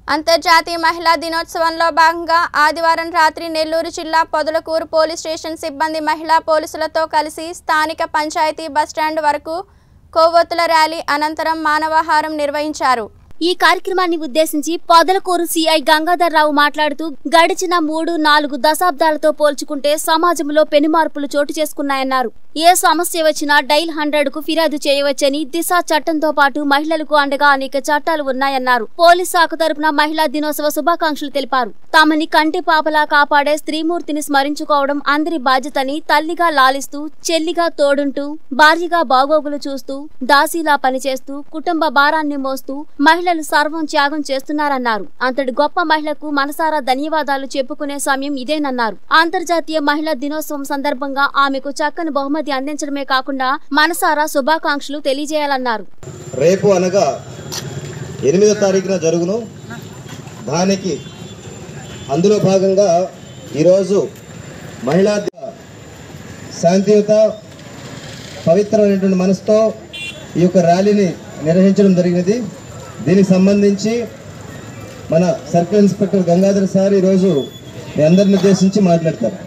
అంతర్జాతీయ మహిళా దినోత్సవంలో భాగంగా ఆదివారం రాత్రి నెల్లూరు జిల్లా పొదలకూరు పోలీస్ స్టేషన్ సిబ్బంది మహిళా పోలీసులతో కలిసి స్థానిక పంచాయతీ బస్టాండ్ వరకు కొవ్వొత్తుల ర్యాలీ అనంతరం మానవాహారం నిర్వహించారు ఈ కార్యక్రమాన్ని ఉద్దేశించి పొదలకూరు సిఐ గంగాధర్ రావు మాట్లాడుతూ గడిచిన మూడు నాలుగు దశాబ్దాలతో పోల్చుకుంటే సమాజంలో పెనుమార్పులు చోటు చేసుకున్నాయన్నారు ఏ సమస్య వచ్చినా డైల్ హండ్రెడ్ కు ఫిర్యాదు చేయవచ్చని దిశ చట్టంతో పాటు మహిళలకు అండగా అనేక చట్టాలు ఉన్నాయన్నారు పోలీస్ శాఖ తరపున మహిళా దినోత్సవ శుభాకాంక్షలు తెలిపారు తమని కంటి పాపలా కాపాడే స్త్రీమూర్తిని స్మరించుకోవడం అందరి బాధ్యతని తల్లిగా లాలిస్తూ చెల్లిగా తోడుంటూ భార్యగా బాగోగులు చూస్తూ దాసీలా పనిచేస్తూ కుటుంబ భారాన్ని మోస్తూ మహిళలు సర్వం త్యాగం చేస్తున్నారన్నారు అంతటి గొప్ప మహిళకు మనసారా ధన్యవాదాలు చెప్పుకునే సమయం ఇదేనన్నారు అంతర్జాతీయ మహిళా దినోత్సవం సందర్భంగా ఆమెకు చక్కని బహుమతి అందించడమే కాకుండా మనసారా శుభాకాంక్షలు తెలియజేయాలన్నారు రేపు అనగా ఎనిమిదో తారీఖున జరుగును దానికి అందులో భాగంగా ఈరోజు మహిళా ది- శాంతియుత పవిత్రమైనటువంటి మనసుతో ఈ యొక్క ర్యాలీని నిర్వహించడం జరిగినది దీనికి సంబంధించి మన సర్కిల్ ఇన్స్పెక్టర్ గంగాధర్ సార్ ఈరోజు మీ అందరిని ఉద్దేశించి మాట్లాడతారు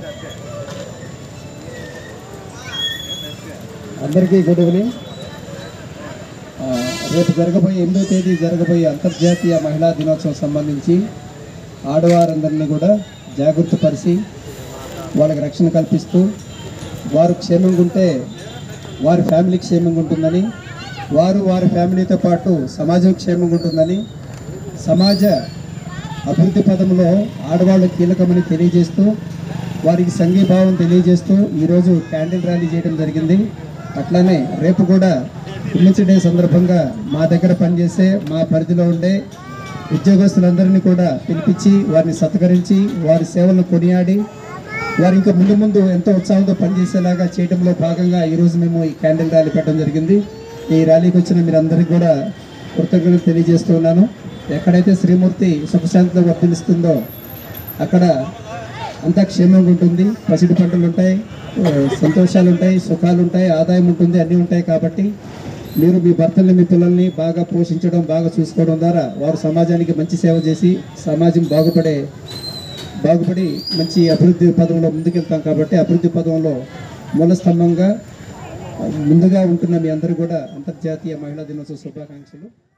అందరికీ గుడ్ ఈవినింగ్ ఆ, రేపు జరగబోయే ఎనిమిదో తేదీ జరగబోయే అంతర్జాతీయ మహిళా దినోత్సవం సంబంధించి ఆడవారందరినీ కూడా జాగృతపరిచి వాళ్ళకి రక్షణ కల్పిస్తూ వారు క్షేమంగా ఉంటే వారి ఫ్యామిలీ క్షేమంగా ఉంటుందని వారు వారి ఫ్యామిలీతో పాటు సమాజం క్షేమంగా ఉంటుందని సమాజ అభివృద్ధి పదంలో ఆడవాళ్ళు కీలకమని తెలియజేస్తూ వారికి సంఘీభావం తెలియజేస్తూ ఈరోజు క్యాండిల్ ర్యాలీ చేయడం జరిగింది అట్లానే రేపు కూడా ఉమెన్స్ డే సందర్భంగా మా దగ్గర పనిచేసే మా పరిధిలో ఉండే ఉద్యోగస్తులందరినీ కూడా పిలిపించి వారిని సత్కరించి వారి సేవలను కొనియాడి వారు ఇంకా ముందు ముందు ఎంతో ఉత్సాహంతో పనిచేసేలాగా చేయడంలో భాగంగా ఈరోజు మేము ఈ క్యాండిల్ ర్యాలీ పెట్టడం జరిగింది ఈ ర్యాలీకి వచ్చిన మీరందరికీ కూడా కృతజ్ఞతలు తెలియజేస్తూ ఉన్నాను ఎక్కడైతే శ్రీమూర్తి సుఖశాంతితో వర్తిస్తుందో అక్కడ అంతా క్షేమంగా ఉంటుంది పసిడి పంటలు ఉంటాయి ఆ, సంతోషాలు ఉంటాయి సుఖాలు ఉంటాయి ఆదాయం ఉంటుంది అన్నీ ఉంటాయి కాబట్టి మీరు మీ భర్తల్ని మీ పిల్లల్ని బాగా పోషించడం బాగా చూసుకోవడం ద్వారా వారు సమాజానికి మంచి సేవ చేసి సమాజం బాగుపడే బాగుపడి మంచి అభివృద్ధి పదంలో ముందుకెళ్తాం కాబట్టి అభివృద్ధి పదంలో మూల స్తంభంగా ముందుగా ఉంటున్న మీ అందరూ కూడా అంతర్జాతీయ మహిళా దినోత్సవ శుభాకాంక్షలు